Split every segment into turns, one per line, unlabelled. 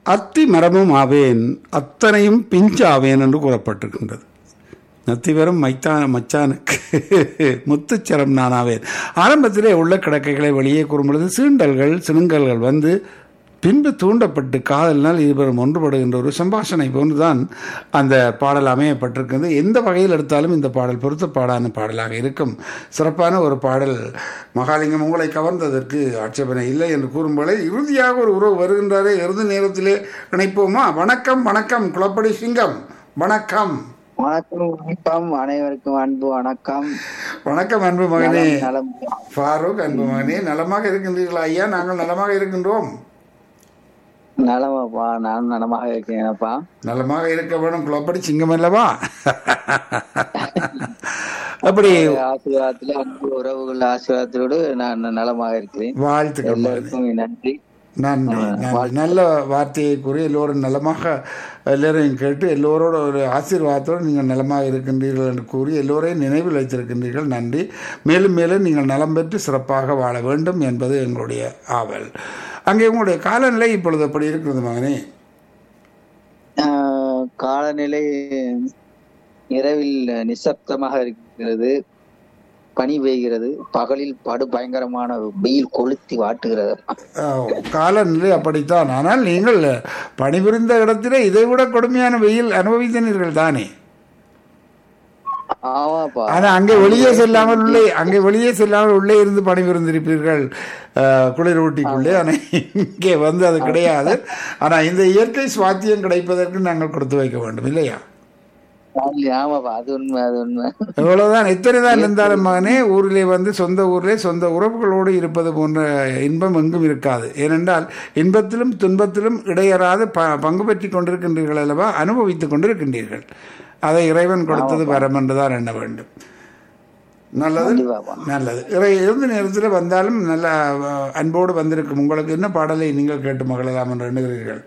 அத்தி மரமும் ஆவேன் அத்தனையும் பிஞ்சாவேன் என்று கூறப்பட்டிருக்கின்றது நத்திவரும் மைத்தான மச்சானுக்கு முத்துச்சரம் நானாவேன் ஆரம்பத்திலே உள்ள கிடக்கைகளை வெளியே கூறும்பொழுது சீண்டல்கள் சினுங்கல்கள் வந்து பின்பு தூண்டப்பட்டு காதலினால் இருவரும் ஒன்றுபடுகின்ற ஒரு சம்பாஷணை போன்றுதான் அந்த பாடல் அமையப்பட்டிருக்கிறது எந்த வகையில் எடுத்தாலும் இந்த பாடல் பொருத்த பாடான பாடலாக இருக்கும் சிறப்பான ஒரு பாடல் மகாலிங்கம் உங்களை கவர்ந்ததற்கு ஆட்சேபனை இல்லை என்று கூறும்போது இறுதியாக ஒரு உறவு வருகின்றாரே இறுதி நேரத்திலே இணைப்போமா வணக்கம் வணக்கம் குளப்படி சிங்கம் வணக்கம்
வணக்கம் வணக்கம் அனைவருக்கும் அன்பு வணக்கம்
வணக்கம் அன்பு மகனே
நலம்
ஃபாரூக் அன்பு மகனே நலமாக இருக்கின்றீர்களா ஐயா நாங்கள் நலமாக இருக்கின்றோம்
நலமாப்பா நான் நலமாக இருக்கேனப்பா
நலமாக இருக்க வேணும் குளப்படி சிங்கம் அல்லவா அப்படி
ஆசீர்வாதத்துல அன்பு உறவுகள் ஆசீர்வாதத்தோடு நான் நலமாக இருக்கிறேன்
வாழ்த்துக்கள் மகனே.
எல்லாருக்கும் நன்றி
நன்றி நன்றி நல்ல வார்த்தையை கூறி எல்லோரும் நலமாக எல்லோரையும் கேட்டு எல்லோரோட ஒரு ஆசீர்வாதத்தோடு நீங்கள் நலமாக இருக்கின்றீர்கள் என்று கூறி எல்லோரையும் நினைவில் வைத்திருக்கின்றீர்கள் நன்றி மேலும் மேலும் நீங்கள் நலம் பெற்று சிறப்பாக வாழ வேண்டும் என்பது எங்களுடைய ஆவல் அங்கே உங்களுடைய காலநிலை இப்பொழுது எப்படி இருக்கிறது மகனே
ஆஹ் காலநிலை இரவில் நிசப்தமாக இருக்கிறது பனி பெய்கிறது பகலில் படு பயங்கரமான வெயில் கொளுத்தி வாட்டுகிறது
ஆஹ், காலநிலை அப்படித்தான் ஆனால் நீங்கள் பணிபுரிந்த இடத்திலே இதைவிட கொடுமையான வெயில் அனுபவித்தனீர்கள் தானே
ஆமாப்பா
ஆனா அங்கே வெளியே செல்லாமல் உள்ளே அங்கே வெளியே செல்லாமல் உள்ளே இருந்து பணிபுரிந்திருப்பீர்கள் ஆஹ், குளிர் ஊட்டிக்குள்ளே ஆனால் இங்கே வந்து அது கிடையாது ஆனா இந்த இயற்கை சுவாத்தியம் கிடைப்பதற்கு நாங்கள் கொடுத்து வைக்க வேண்டும் இல்லையா
ஆமாப்பா அது உண்மை அது உண்மை
எவ்வளவுதான் எத்தனை தான் இருந்தாலும் மகனே ஊரிலே வந்து சொந்த ஊரிலே சொந்த உறவுகளோடு இருப்பது போன்ற இன்பம் எங்கும் இருக்காது ஏனென்றால் இன்பத்திலும் துன்பத்திலும் இடையறாது ப பங்கு பெற்றி கொண்டிருக்கின்றீர்கள் அல்லவா அனுபவித்துக் கொண்டிருக்கின்றீர்கள் அதை இறைவன் கொடுத்தது வரம் என்றுதான் எண்ண வேண்டும் நல்லது
கண்டிப்பாப்பா
நல்லது இறை இறுதி நேரத்தில் வந்தாலும் நல்ல அஹ், அன்போடு வந்திருக்கும் உங்களுக்கு என்ன பாடலை நீங்கள் கேட்டு மகிழலாம் என்று எண்ணுகிறீர்கள்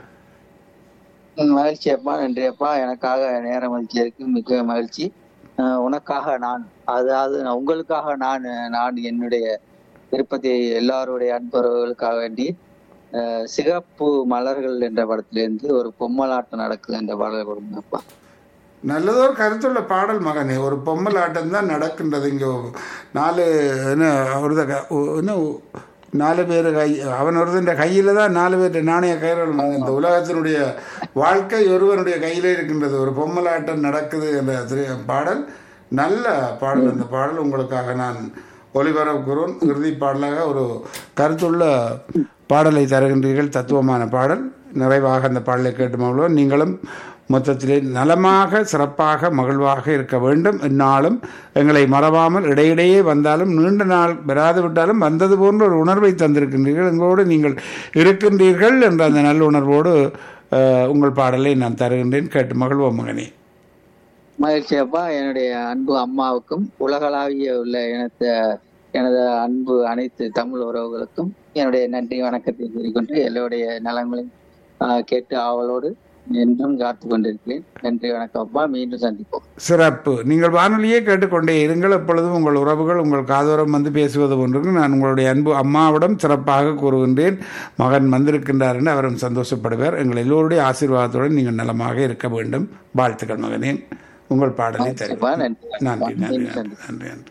ம், மகிழ்ச்சி அப்பா நன்றி அப்பா எனக்காக நேரம் மகிழ்ச்சியிருக்கு மிக்க மகிழ்ச்சி அஹ், உனக்காக நான் அதாவது நான் உங்களுக்காக நான் நான் என்னுடைய விருப்பத்தை எல்லாருடைய அன்பர்களுக்காக வேண்டி அஹ், சிகப்பு மலர்கள் என்ற படத்திலிருந்து ஒரு பொம்மலாட்டம் நடக்குது என்ற பாடல் கொடுங்கப்பா
நல்லதொரு கருத்துள்ள பாடல் மகனே ஒரு பொம்மல் ஆட்டம் தான் நடக்கின்றது இங்கே நாலு என்ன ஒரு என்ன நாலு பேர் கை அவன் ஒருத்தன் கையில் தான் நாலு பேர் நாணய கயிறு இந்த உலகத்தினுடைய வாழ்க்கை ஒருவனுடைய கையிலே இருக்கின்றது ஒரு பொம்மல் ஆட்டம் நடக்குது என்ற திரு- பாடல் நல்ல பாடல் அந்த பாடல் உங்களுக்காக நான் ஒளிபரப்புகிறோம் இறுதி பாடலாக ஒரு கருத்துள்ள பாடலை தருகின்றீர்கள் தத்துவமான பாடல் நிறைவாக அந்த பாடலை கேட்டு மகிழ்வோம் நீங்களும் மொத்தத்திலே நலமாக சிறப்பாக மகிழ்வாக இருக்க வேண்டும் இந்நாளும் எங்களை மறவாமல் இடையிடையே வந்தாலும் நீண்ட நாள் வராது விட்டாலும் வந்தது போன்ற ஒரு உணர்வை தந்திருக்கின்றீர்கள் எங்களோடு நீங்கள் இருக்கின்றீர்கள் என்ற அந்த நல்லுணர்வோடு அஹ், உங்கள் பாடலை நான் தருகின்றேன் கேட்டு மகிழ்வோம் மகனே
மகிழ்ச்சி அப்பா என்னுடைய அன்பு அம்மாவுக்கும் உலகளாவிய உள்ள எனது எனது அன்பு அனைத்து தமிழ் உறவுகளுக்கும் என்னுடைய நன்றி வணக்கத்தை கூறிக்கொண்டு எல்லோருடைய நலங்களையும் ஆஹ், கேட்டு ஆவலோடு என்றும் காத்து கொண்டிருக்கிறேன் நன்றி வணக்கம் அப்பா மீண்டும் சந்திப்போம்
சிறப்பு நீங்கள் வானொலியே கேட்டுக்கொண்டே இருங்கள் எப்பொழுதும் உங்கள் உறவுகள் உங்கள் காதோரம் வந்து பேசுவது போன்றிருக்கு நான் உங்களுடைய அன்பு அம்மாவிடம் சிறப்பாக கூறுகின்றேன் மகன் வந்திருக்கின்றார் என்று அவரும் சந்தோஷப்படுவார் எங்கள் எல்லோருடைய ஆசீர்வாதத்துடன் நீங்கள் நலமாக இருக்க வேண்டும் வாழ்த்துக்கள் மகனே உங்கள் பாடலை
அப்பா
தருவேன்
நன்றி
நன்றி நன்றி
மீண்டும்
நன்றி
சந்திப்போம்
நன்றி நன்றி